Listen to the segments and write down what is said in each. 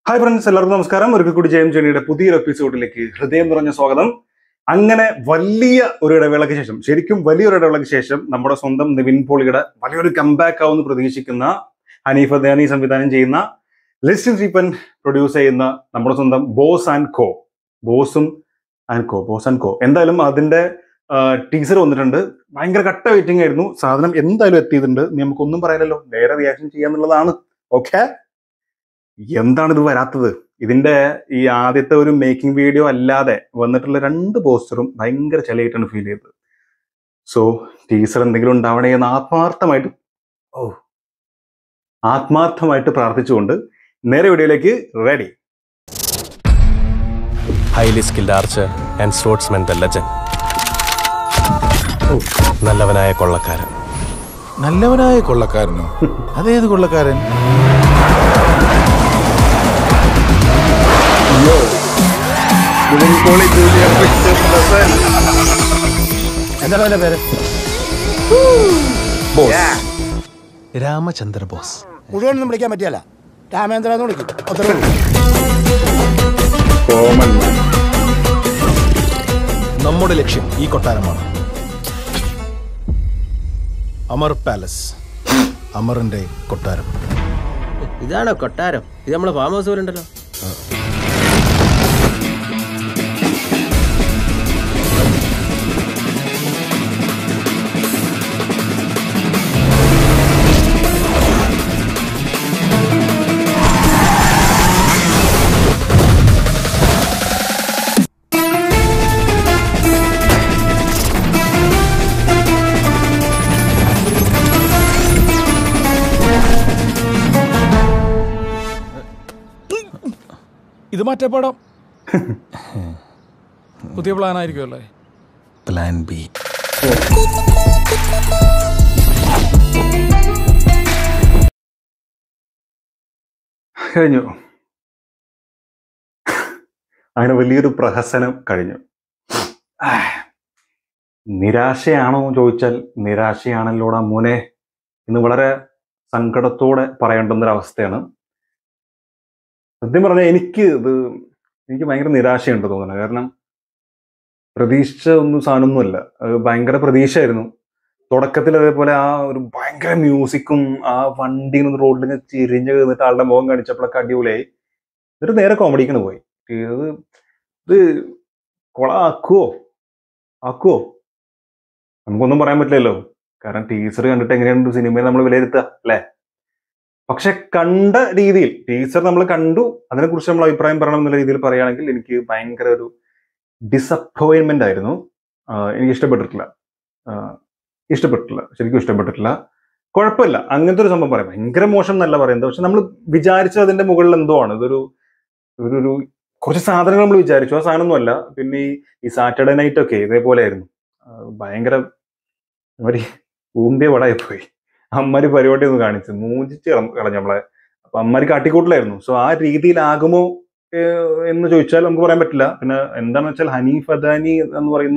Hi friends എല്ലാവർക്കും നമസ്കാരം ഒരിക്കൽ കൂടി ജയം ജേണിയുടെ പുതിയൊരു എപ്പിസോഡിലേക്ക് ഹൃദയം നിറഞ്ഞ സ്വാഗതം അങ്ങനെ വലിയ ഒരു ഇടവേളയ്ക്ക് ശേഷം ശരിക്കും വലിയൊരു ഇടവേളയ്ക്ക് ശേഷം നമ്മുടെ സ്വന്തം നിവിൻ പോളിയുടെ വലിയൊരു കംബാക്ക് ആവുമെന്ന് പ്രതീക്ഷിക്കുന്ന ഹനീഫ് ദയാനി സംവിധാനം ചെയ്യുന്ന ലിസ്റ്റിൻ റീപ്പൻ പ്രൊഡ്യൂസ് ചെയ്യുന്ന നമ്മുടെ സ്വന്തം ബോസ് ആൻഡ് കോ ബോസും and Co Boss and Co എന്തായാലും അതിന്റെ ടീസർ വന്നിട്ടുണ്ട് ഭയങ്കര കട്ട വെയിറ്റിംഗ് ആയിരുന്നു സാധനം എന്തായാലും എത്തിയിട്ടുണ്ട് ഇനി നമുക്കൊന്നും പറയാനല്ലോ നേരെ റിയാക്ഷൻ ചെയ്യാന്നുള്ളതാണ് ഓക്കെ എന്താണ് ഇത് വരാത്തത് ഇതിന്റെ ഈ ആദ്യത്തെ ഒരു മേക്കിംഗ് വീഡിയോ അല്ലാതെ വന്നിട്ടുള്ള രണ്ട് പോസ്റ്ററും ഭയങ്കര ചലയായിട്ടാണ് ഫീൽ ചെയ്തത് സോ ടീസർ എന്തെങ്കിലും ഉണ്ടാവണേ എന്ന് ആത്മാർത്ഥമായിട്ട് ഓ ആത്മാർത്ഥമായിട്ട് പ്രാർത്ഥിച്ചുകൊണ്ട് നേരെ വീഡിയോയിലേക്ക് ready highly skilled archer and swordsman the legend നല്ലവനായ കൊള്ളക്കാരൻ നല്ലവനായ കൊള്ളക്കാരനോ അതേത് കൊള്ളക്കാരൻ എന്താണ് അവന്റെ പേര് ബോസ് രാമചന്ദ്ര ബോസ് മുഴുവനൊന്നും വിളിക്കാൻ പറ്റിയല്ല രാമേന്ദ്ര എന്ന് വിളിക്കും അത്രേ ഉള്ളൂ കോമൺ നമ്മുടെ ലക്ഷ്യം ഈ കൊട്ടാരമാണ് അമർ പാലസ് അമറിന്റെ കൊട്ടാരം ഇതാണോ കൊട്ടാരം ഇത് നമ്മളെ ഫാം ഹൗസ് പോലെ ഉണ്ടല്ലോ ഇത് മറ്റേ പടം പുതിയ പ്ലാൻ ആയിരിക്കും അല്ലേ പ്ലാൻ ബി കഴിഞ്ഞു അങ്ങനെ വലിയൊരു പ്രഹസനം കഴിഞ്ഞു ആഹ്. നിരാശയാണോ എന്ന് ചോദിച്ചാൽ നിരാശയാണല്ലോടാ മോനെ ഇന്ന് വളരെ സങ്കടത്തോടെ പറയേണ്ടുന്ന ഒരു അവസ്ഥയാണ് സത്യം പറഞ്ഞാൽ എനിക്ക് ഇത് എനിക്ക് ഭയങ്കര നിരാശയുണ്ട് തോന്നുന്നത് കാരണം പ്രതീക്ഷിച്ച ഒന്നും സാധനമൊന്നുമല്ല അത് ഭയങ്കര പ്രതീക്ഷയായിരുന്നു തുടക്കത്തിൽ അതേപോലെ ആ ഒരു ഭയങ്കര മ്യൂസിക്കും ആ വണ്ടി റോഡിൽ ഇങ്ങനെ ചിരിഞ്ഞ് നിന്നിട്ട് ആളുടെ മുഖം കാണിച്ചപ്പോഴൊക്കെ അടിപൊളിയായി എന്നിട്ട് നേരെ കോമഡിക്കാണ് പോയി ഇത് ഇത് കൊള ആക്കുവോ ആക്കുവോ നമുക്കൊന്നും പറയാൻ പറ്റില്ലല്ലോ കാരണം ടീച്ചർ കണ്ടിട്ട് എങ്ങനെയാണ് സിനിമയെ നമ്മൾ വിലയിരുത്തുക അല്ലേ പക്ഷെ കണ്ട രീതിയിൽ ടീച്ചർ നമ്മൾ കണ്ടു അതിനെക്കുറിച്ച് നമ്മൾ അഭിപ്രായം പറയണം എന്നുള്ള രീതിയിൽ പറയുകയാണെങ്കിൽ എനിക്ക് ഭയങ്കര ഒരു ഡിസപ്പോയിൻമെന്റ് ആയിരുന്നു ആഹ് എനിക്ക് ഇഷ്ടപ്പെട്ടിട്ടില്ല ആഹ് ഇഷ്ടപ്പെട്ടിട്ടില്ല ശരിക്കും ഇഷ്ടപ്പെട്ടിട്ടില്ല കുഴപ്പമില്ല അങ്ങനത്തെ ഒരു സംഭവം പറയാം ഭയങ്കര മോശം എന്നല്ല പറയുന്നത് പക്ഷെ നമ്മൾ വിചാരിച്ചത് അതിന്റെ മുകളിൽ എന്തോ ആണ് ഇതൊരു ഒരു ഒരു കുറച്ച് സാധനങ്ങൾ നമ്മൾ വിചാരിച്ചു ആ സാധനമൊന്നുമല്ല പിന്നെ ഈ ഈ സാറ്റർഡേ നൈറ്റ് ഒക്കെ ഇതേപോലെ ആയിരുന്നു ആഹ് ഭയങ്കര ഒരു ഊമ്പിയ വടായി പോയി അമ്മര് പരിപാടി ഒന്ന് കാണിച്ചു മൂഞ്ചിച്ച് കള- കളഞ്ഞു നമ്മളെ അപ്പൊ അമ്മര് കാട്ടിക്കൂട്ടിലായിരുന്നു സോ ആ രീതിയിലാകുമോ ഏഹ് എന്ന് ചോദിച്ചാൽ നമുക്ക് പറയാൻ പറ്റില്ല പിന്നെ എന്താണെന്ന് വെച്ചാൽ ഹനീഫ് അദാനി എന്ന് പറയുന്ന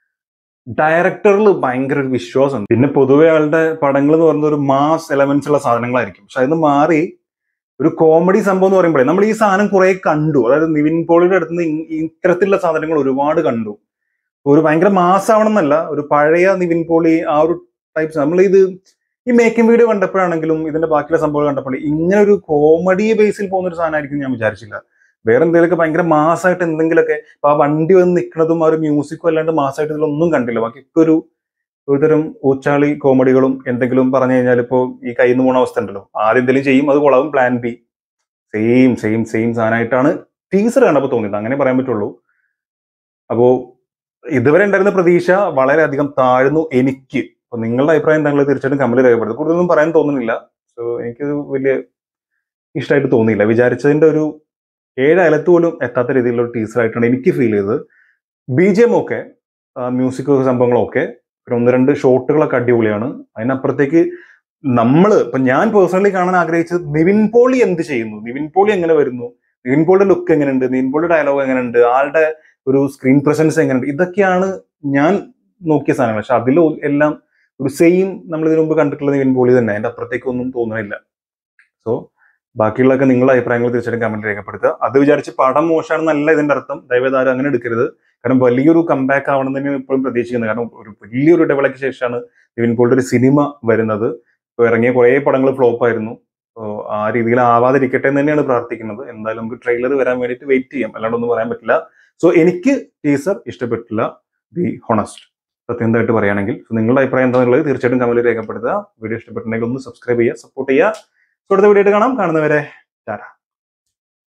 ഡയറക്ടറിൽ ഭയങ്കര ഒരു വിശ്വാസം പിന്നെ പൊതുവെ ആളുടെ പടങ്ങൾ എന്ന് പറയുന്ന ഒരു മാസ് എലമെന്റ്സ് ഉള്ള സാധനങ്ങളായിരിക്കും പക്ഷെ അതിന് മാറി ഒരു കോമഡി സംഭവം എന്ന് പറയുമ്പോഴേ നമ്മൾ ഈ സാധനം കുറെ കണ്ടു അതായത് നിവിൻ പോളിയുടെ അടുത്ത് നിന്ന് ഇ- ഇത്തരത്തിലുള്ള സാധനങ്ങൾ ഒരുപാട് കണ്ടു ഒരു ഭയങ്കര മാസ് ആവണം എന്നല്ല ഒരു പഴയ നിവിൻ പോളി ആ ഒരു ടൈപ്സ് നമ്മൾ ഇത് ഈ മേക്കിംഗ് വീഡിയോ കണ്ടപ്പോഴാണെങ്കിലും ഇതിന്റെ ബാക്കിയുള്ള സംഭവം കണ്ടപ്പോൾ ഇങ്ങനെ ഒരു കോമഡി ബേസിൽ പോകുന്ന ഒരു സാധനമായിരിക്കും ഞാൻ വിചാരിച്ചില്ല വേറെ എന്തെങ്കിലുമൊക്കെ ഭയങ്കര മാസമായിട്ട് എന്തെങ്കിലുമൊക്കെ ഇപ്പൊ ആ വണ്ടി വന്ന് നിൽക്കുന്നതും ആ ഒരു മ്യൂസിക്കും അല്ലാണ്ട് മാസമായിട്ട് ഇതിലൊന്നും കണ്ടില്ല ബാക്കിയൊക്കെ ഒരു ഒരുതരം ഊച്ചാളി കോമഡികളും എന്തെങ്കിലും പറഞ്ഞു കഴിഞ്ഞാൽ ഇപ്പോൾ ഈ കയ്യിൽ നിന്ന് പോണ അവസ്ഥ ഉണ്ടല്ലോ ആദ്യം എന്തെങ്കിലും ചെയ്യും അത് കൊളാവും plan B same same same സാധനമായിട്ടാണ് ടീച്ചർ കണ്ടപ്പോൾ തോന്നിയത് അങ്ങനെ പറയാൻ പറ്റുള്ളൂ അപ്പോ ഇതുവരെ ഉണ്ടായിരുന്ന പ്രതീക്ഷ വളരെയധികം താഴ്ന്നു എനിക്ക് അപ്പൊ നിങ്ങളുടെ അഭിപ്രായം താങ്കൾ തീർച്ചയായിട്ടും കമന്റ് രേഖപ്പെടുത്തും കൂടുതലൊന്നും പറയാൻ തോന്നുന്നില്ല സോ എനിക്കത് വലിയ ഇഷ്ടമായിട്ട് തോന്നിയില്ല വിചാരിച്ചതിന്റെ ഒരു ഏഴ് അയലത്ത് പോലും എത്താത്ത രീതിയിലുള്ള ഒരു ടീച്ചർ ആയിട്ടാണ് എനിക്ക് ഫീൽ ചെയ്തത് ബി ജി എം ഒക്കെ മ്യൂസിക് സംഭവങ്ങളൊക്കെ പിന്നെ ഒന്ന് രണ്ട് ഷോട്ടുകളൊക്കെ അടിപൊളിയാണ് അതിനപ്പുറത്തേക്ക് നമ്മൾ ഇപ്പൊ ഞാൻ പേഴ്സണലി കാണാൻ ആഗ്രഹിച്ചത് നിവിൻ പോളി എന്ത് ചെയ്യുന്നു നിവിൻ പോളി എങ്ങനെ വരുന്നു നിവിൻ പോളിയുടെ ലുക്ക് എങ്ങനെയുണ്ട് നിവിൻ പോളിയുടെ ഡയലോഗ് എങ്ങനെയുണ്ട് ആളുടെ ഒരു സ്ക്രീൻ പ്രസൻസ് എങ്ങനെയുണ്ട് ഇതൊക്കെയാണ് ഞാൻ നോക്കിയ സാധനങ്ങൾ പക്ഷെ അതിൽ എല്ലാം ഒരു സെയിം നമ്മൾ ഇതിനു മുമ്പ് കണ്ടിട്ടുള്ള നിവിൻ പോളി തന്നെ അതിന്റെ അപ്പുറത്തേക്കൊന്നും തോന്നുന്നില്ല സോ ബാക്കിയുള്ളതൊക്കെ നിങ്ങളുടെ അഭിപ്രായങ്ങൾ തീർച്ചയായിട്ടും കമന്റ് രേഖപ്പെടുത്തുക അത് വിചാരിച്ച് പടം മോശമാണെന്നല്ല ഇതിന്റെ അർത്ഥം ദയവേദാരും അങ്ങനെ എടുക്കരുത് കാരണം വലിയൊരു കംബാക്ക് ആവണം തന്നെയാണ് ഇപ്പോഴും പ്രതീക്ഷിക്കുന്നത് കാരണം ഒരു വലിയൊരു ഡെവലക്ക് ശേഷമാണ് നിവിൻ പോളിയുടെ ഒരു സിനിമ വരുന്നത് ഇപ്പോൾ ഇറങ്ങിയ കുറേ പടങ്ങൾ ഫ്ലോപ്പ് ആയിരുന്നു അപ്പോൾ ആ രീതിയിൽ ആവാതിരിക്കട്ടെ എന്ന് തന്നെയാണ് പ്രാർത്ഥിക്കുന്നത് എന്തായാലും നമുക്ക് ട്രെയിലർ വരാൻ വേണ്ടിയിട്ട് വെയിറ്റ് ചെയ്യാം അല്ലാണ്ട് ഒന്നും പറയാൻ പറ്റില്ല സോ എനിക്ക് ടീസർ ഇഷ്ടപ്പെട്ടില്ല ബി ഹോണസ്റ്റ് സത്യമായിട്ട് പറയുകയാണെങ്കിൽ സോ നിങ്ങളുടെ അഭിപ്രായം എന്താണെന്നുള്ളത് തീർച്ചയായിട്ടും കമന്റിൽ രേഖപ്പെടുത്തുക വീഡിയോ ഇഷ്ടപ്പെട്ടിട്ടുണ്ടെങ്കിൽ ഒന്ന് സബ്സ്ക്രൈബ് ചെയ്യുക സപ്പോർട്ട് ചെയ്യുക സോ അടുത്ത വീഡിയോ ആയിട്ട് കാണാം കാണുന്നവരെ ടാറ്റ